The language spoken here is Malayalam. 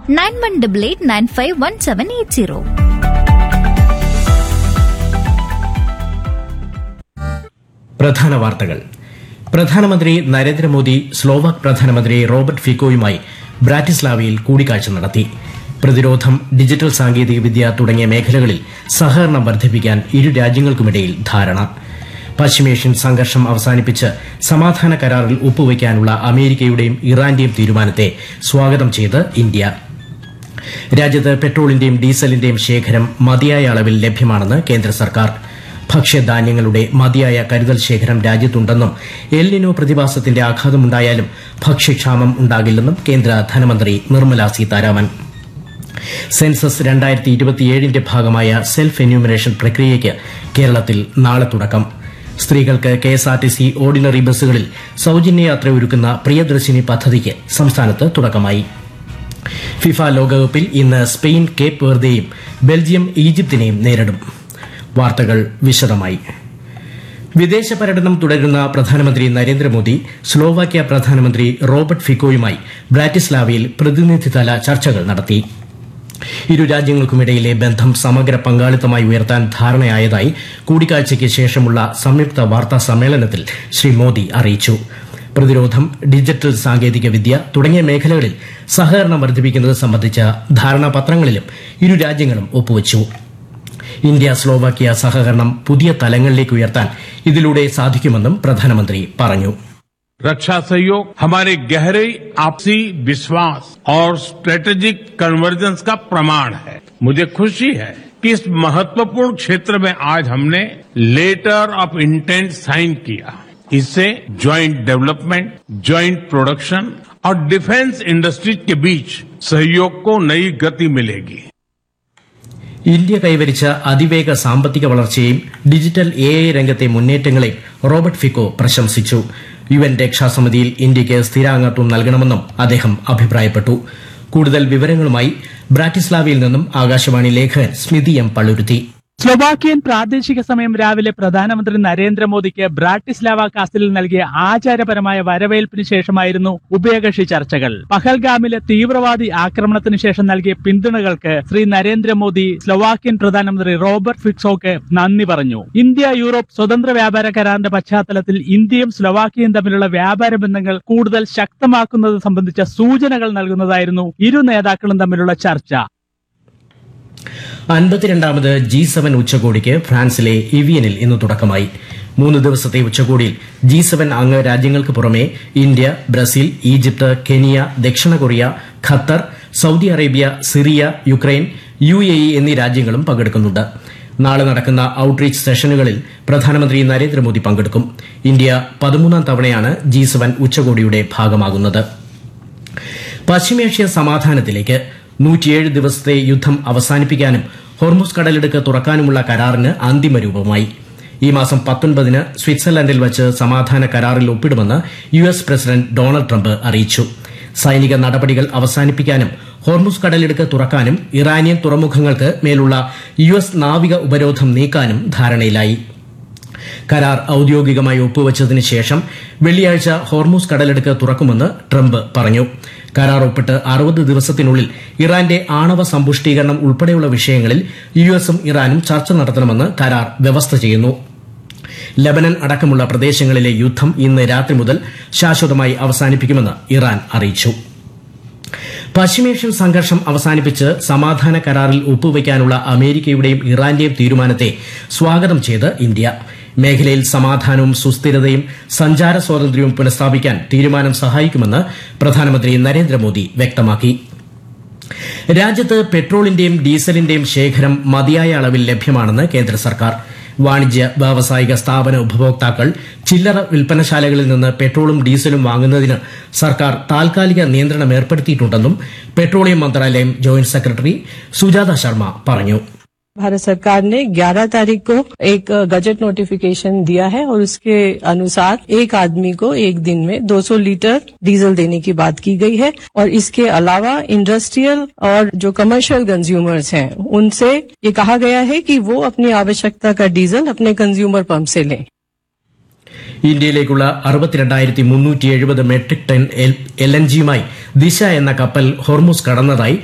nine one double eight nine five one seven eight zero പ്രധാന വാർത്തകൾ പ്രധാനമന്ത്രി നരേന്ദ്രമോദി സ്ലോവാക് പ്രധാനമന്ത്രി റോബർട്ട് ഫിക്കോയുമായി ബ്രാറ്റിസ്ലാവയിൽ കൂടിക്കാഴ്ച നടത്തി പ്രതിരോധം ഡിജിറ്റൽ സാങ്കേതികവിദ്യ തുടങ്ങിയ മേഖലകളിൽ സഹകരണം വർദ്ധിപ്പിക്കാൻ ഇരു രാജ്യങ്ങൾക്കുമിടയിൽ ധാരണ പശ്ചിമേഷ്യൻ സംഘർഷം അവസാനിപ്പിച്ച് സമാധാന കരാറിൽ ഒപ്പുവയ്ക്കാനുള്ള അമേരിക്കയുടെയും ഇറാന്റെയും തീരുമാനത്തെ സ്വാഗതം ചെയ്ത് ഇന്ത്യ രാജ്യത്ത് പെട്രോളിന്റെയും ഡീസലിന്റെയും ശേഖരം മതിയായ അളവിൽ ലഭ്യമാണെന്ന് കേന്ദ്ര സർക്കാർ ഭക്ഷ്യധാന്യങ്ങളുടെ മതിയായ കരുതൽ ശേഖരം രാജ്യത്തുണ്ടെന്നും എൽനിനോ പ്രതിഭാസത്തിന്റെ ആഘാതമുണ്ടായാലും ഭക്ഷ്യക്ഷാമം ഉണ്ടാകില്ലെന്നും കേന്ദ്ര ധനമന്ത്രി നിർമ്മല സീതാരാമൻ സെൻസസ് രണ്ടായിരത്തി ഇരുപത്തിയേഴിന്റെ ഭാഗമായ സെൽഫ് എന്യൂമറേഷൻ പ്രക്രിയയ്ക്ക് കേരളത്തിൽ നാളെ തുടക്കം സ്ത്രീകൾക്ക് കെഎസ്ആർടിസി ഓർഡിനറി ബസ്സുകളിൽ സൌജന്യ യാത്ര ഒരുക്കുന്ന പ്രിയദർശിനി പദ്ധതിക്ക് സംസ്ഥാനത്ത് തുടക്കമായി ഫിഫ ലോകകപ്പിൽ ഇന്ന് സ്പെയിൻ കേപ്പ് വെർദെയും ബെൽജിയം ഈജിപ്തിനെയും നേരിടും വാർത്തകൾ വിശദമായി വിദേശ പര്യടനം തുടരുന്ന പ്രധാനമന്ത്രി നരേന്ദ്രമോദി സ്ലോവാക്യ പ്രധാനമന്ത്രി റോബർട്ട് ഫിക്കോയുമായി ബ്രാറ്റിസ്ലാവയിൽ പ്രതിനിധിതല ചർച്ചകൾ നടത്തി ഇരു രാജ്യങ്ങൾക്കുമിടയിലെ ബന്ധം സമഗ്ര പങ്കാളിത്തമായി ഉയർത്താൻ ധാരണയായതായി കൂടിക്കാഴ്ചയ്ക്ക് ശേഷമുള്ള സംയുക്ത വാർത്താ സമ്മേളനത്തിൽ ശ്രീ മോദി അറിയിച്ചു പ്രതിരോധം ഡിജിറ്റൽ സാങ്കേതികവിദ്യ തുടങ്ങിയ മേഖലകളിൽ സഹകരണം വർദ്ധിപ്പിക്കുന്നത് സംബന്ധിച്ച ധാരണാപത്രങ്ങളിലും ഇരു രാജ്യങ്ങളും ഒപ്പുവച്ചു ഇന്ത്യ സ്ലോവാക്യ സഹകരണം പുതിയ തലങ്ങളിലേക്ക് ഉയർത്താൻ ഇതിലൂടെ സാധിക്കുമെന്നും പ്രധാനമന്ത്രി പറഞ്ഞു रक्षा सहयोग हमारे गहरे आपसी विश्वास और स्ट्रेटेजिक कन्वर्जेंस का प्रमाण है मुझे खुशी है कि इस महत्वपूर्ण क्षेत्र में आज हमने लेटर ऑफ इंटेंट साइन किया इससे ज्वाइंट डेवलपमेंट ज्वाइंट प्रोडक्शन और डिफेंस इंडस्ट्रीज के बीच सहयोग को नई गति मिलेगी ഇന്ത്യ കൈവരിച്ച അതിവേഗ സാമ്പത്തിക വളർച്ചയെയും ഡിജിറ്റൽ എ ഐ രംഗത്തെ മുന്നേറ്റങ്ങളെയും റോബർട്ട് ഫിക്കോ പ്രശംസിച്ചു യു എൻ രക്ഷാസമിതിയിൽ ഇന്ത്യയ്ക്ക് സ്ഥിരാംഗത്വം നൽകണമെന്നും അദ്ദേഹം അഭിപ്രായപ്പെട്ടു കൂടുതൽ വിവരങ്ങളുമായി ബ്രാറ്റിസ്ലാവയിൽ നിന്നും ആകാശവാണി ലേഖകൻ സ്മിതി എം പള്ളുരുത്തി സ്ലൊവാക്കിയൻ പ്രാദേശിക സമയം രാവിലെ പ്രധാനമന്ത്രി നരേന്ദ്രമോദിക്ക് ബ്രാട്ടിസ്ലാവ കാസിലിൽ നൽകിയ ആചാരപരമായ വരവേൽപ്പിന് ശേഷമായിരുന്നു ഉഭയകക്ഷി ചർച്ചകൾ പഹൽഗാമിലെ തീവ്രവാദി ആക്രമണത്തിന് ശേഷം നൽകിയ പിന്തുണകൾക്ക് ശ്രീ നരേന്ദ്രമോദി സ്ലൊവാക്യൻ പ്രധാനമന്ത്രി റോബർട്ട് ഫിക്സോക്ക് നന്ദി പറഞ്ഞു ഇന്ത്യ യൂറോപ്പ് സ്വതന്ത്ര വ്യാപാര കരാറിന്റെ പശ്ചാത്തലത്തിൽ ഇന്ത്യയും സ്ലൊവാക്കിയയും തമ്മിലുള്ള വ്യാപാര ബന്ധങ്ങൾ കൂടുതൽ ശക്തമാക്കുന്നത് സംബന്ധിച്ച സൂചനകൾ നൽകുന്നതായിരുന്നു ഇരു നേതാക്കളും തമ്മിലുള്ള ചർച്ച അൻപത്തിരണ്ടാമത് ജി സെവൻ ഉച്ചകോടിക്ക് ഫ്രാൻസിലെ ഇവിയനിൽ ഇന്ന് തുടക്കമായി മൂന്ന് ദിവസത്തെ ഉച്ചകോടിയിൽ ജി സെവൻ അംഗ രാജ്യങ്ങൾക്ക് പുറമെ ഇന്ത്യ ബ്രസീൽ ഈജിപ്ത് കെനിയ ദക്ഷിണ Korea Qatar Saudi Arabia Syria Ukraine U A E എന്നീ രാജ്യങ്ങളും പങ്കെടുക്കുന്നുണ്ട് നാളെ നടക്കുന്ന ഔട്ട്റീച്ച് സെഷനുകളിൽ പ്രധാനമന്ത്രി നരേന്ദ്രമോദി പങ്കെടുക്കും ഇന്ത്യ പതിമൂന്നാം തവണയാണ് ജി സെവൻ ഉച്ചകോടിയുടെ ഭാഗമാകുന്നത് പശ്ചിമേഷ്യ സമാധാനത്തിലേക്ക് നൂറ്റിയേഴ് ദിവസത്തെ യുദ്ധം അവസാനിപ്പിക്കാനും ഹോർമുസ് കടലിടുക്ക് തുറക്കാനുമുള്ള കരാറിന് അന്തിമ രൂപമായി ഈ മാസം പത്തൊൻപതിന് സ്വിറ്റ്സർലൻഡിൽ വച്ച് സമാധാന കരാറിൽ ഒപ്പിടുമെന്ന് U S president Donald Trump അറിയിച്ചു സൈനിക നടപടികൾ അവസാനിപ്പിക്കാനും ഹോർമുസ് കടലിടുക്ക് തുറക്കാനും ഇറാനിയൻ തുറമുഖങ്ങൾക്ക് മേലുള്ള യു എസ് നാവിക ഉപരോധം നീക്കാനും ധാരണയിലായി കരാർ ഔദ്യോഗികമായി ഒപ്പുവച്ചതിന് ശേഷം വെള്ളിയാഴ്ച ഹോർമൂസ് കടലെടുക്ക് തുറക്കുമെന്ന് ട്രംപ് പറഞ്ഞു കരാർ ഒപ്പിട്ട് അറുപത് ദിവസത്തിനുള്ളിൽ ഇറാന്റെ ആണവ സമ്പുഷ്ടീകരണം ഉൾപ്പെടെയുള്ള വിഷയങ്ങളിൽ യു എസും ഇറാനും ചർച്ച നടത്തണമെന്ന് കരാർ വ്യവസ്ഥ ചെയ്യുന്നു ലബനൻ അടക്കമുള്ള പ്രദേശങ്ങളിലെ യുദ്ധം ഇന്ന് രാത്രി മുതൽ ശാശ്വതമായി അവസാനിപ്പിക്കുമെന്ന് ഇറാൻ അറിയിച്ചു പശ്ചിമേഷ്യൻ സംഘർഷം അവസാനിപ്പിച്ച് സമാധാന കരാറിൽ ഒപ്പുവയ്ക്കാനുള്ള അമേരിക്കയുടെയും ഇറാന്റെയും തീരുമാനത്തെ സ്വാഗതം ചെയ്ത് ഇന്ത്യ മേഖലയിൽ സമാധാനവും സുസ്ഥിരതയും സഞ്ചാര സ്വാതന്ത്ര്യവും പുനഃസ്ഥാപിക്കാൻ തീരുമാനം സഹായിക്കുമെന്ന് പ്രധാനമന്ത്രി നരേന്ദ്രമോദി വ്യക്തമാക്കി രാജ്യത്ത് പെട്രോളിന്റെയും ഡീസലിന്റെയും ശേഖരം മതിയായ അളവിൽ ലഭ്യമാണെന്ന് കേന്ദ്ര സർക്കാർ വാണിജ്യ വ്യാവസായിക സ്ഥാപന ഉപഭോക്താക്കൾ ചില്ലറ വിൽപ്പനശാലകളിൽ നിന്ന് പെട്രോളും ഡീസലും വാങ്ങുന്നതിന് സർക്കാർ താൽക്കാലിക നിയന്ത്രണം ഏർപ്പെടുത്തിയിട്ടുണ്ടെന്നും പെട്രോളിയം മന്ത്രാലയം ജോയിന്റ് സെക്രട്ടറി സുജാത ശർമ്മ പറഞ്ഞു भारत सरकार ने 11 तारीख को एक गजट नोटिफिकेशन दिया है और उसके अनुसार एक आदमी को एक दिन में 200 लीटर डीजल देने की बात की गई है और इसके अलावा इंडस्ट्रियल और जो कमर्शियल कंज्यूमर्स हैं उनसे ये कहा गया है कि वो अपनी आवश्यकता का डीजल अपने कंज्यूमर पंप से लें ഇന്ത്യയിലേക്കുള്ള അറുപത്തിരണ്ടായിരത്തി മുന്നൂറ്റി എഴുപത് മെട്രിക് ടൺ എൽ എൻ ജിയുമായി ദിശ എന്ന കപ്പൽ ഹോർമുസ് കടന്നതായി